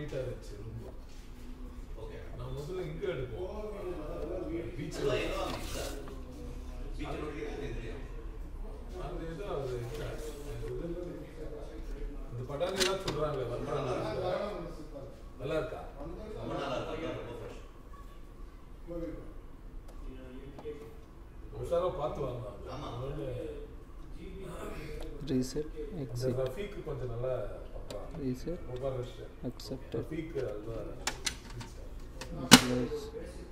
நீட்டா இருந்துச்சு ரொம்ப ஓகே நான் முதல்ல இங்க எடுப்போம் பீச் இதெல்லாம் என்ன வாங்குறீங்க சார் பீச் ரோட்லயே தெரியும் அந்த இது அது இல்ல. இது இந்த பட்டாணி எல்லாம் சொல்றாங்க வர்றாங்க நல்லா இருக்கா ரொம்ப நல்லா இருக்கு ரொம்ப ஃப்ரெஷ் உஷாரா பார்த்து வாங்க ஆமா. ரீசெட் இந்த எக்ஸிட் ரஃபீக் கொஞ்சம் நல்லா பண்றான் reset Mubarak Russian. Accepted Rafiq அதுதான் க்ளோஸ்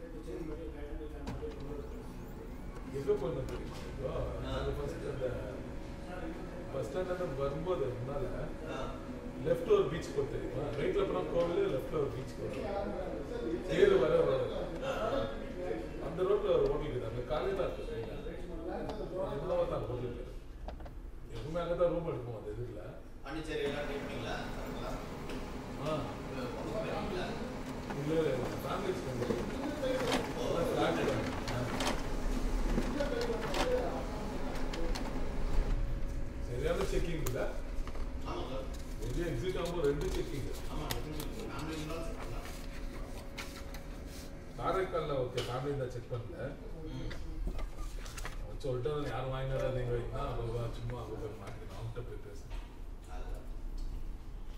எங்க போயிருந்தோம் தெரியுமா இப்போ நாங்க ஃபர்ஸ்ட் அந்த பஸ் ஸ்டாண்ட் வரும்போது முன்னால லெஃப்ட்ல ஒரு பீச் போய் தெரியுமா ரைட்ல போனா கோவில் லெஃப்ட்ல ஒரு பீச் போகும் தேர் வர ரோடு அந்த ரோட்ல ஒரு ஹோட்டல் இருக்குது அங்க காலையில தான் இருக்கு எவ்வளோ தான் ஹோட்டல் இருக்குது எப்பவுமே அங்கே தான் ரூம் எடுப்போம் அந்த இதுல பாண்டிச்சேரி எல்லாம் கேட்பீங்களா ஆ போகிறீங்களா இல்ல இல்ல ஃபேமிலி ஃபிளாட் சரியான செக்கிங் இல்ல ஆமாம் சார் வெளியே எக்ஸிட் ஆகும்போது ரெண்டு செக்கிங் ஆமாம் ஃபேமிலி இருந்தாலும் சாப்பிடலாம் காரைக்காலில் ஓகே ஃபேமிலி தான் செக் பண்ணல ம் சொல்லிட்டு யாரும் வாங்கினாரா நீங்க வைக்கணும் அவங்க சும்மா அவங்க போய் மாட்டிக்கணும் அவங்ககிட்ட போய் பேசணும்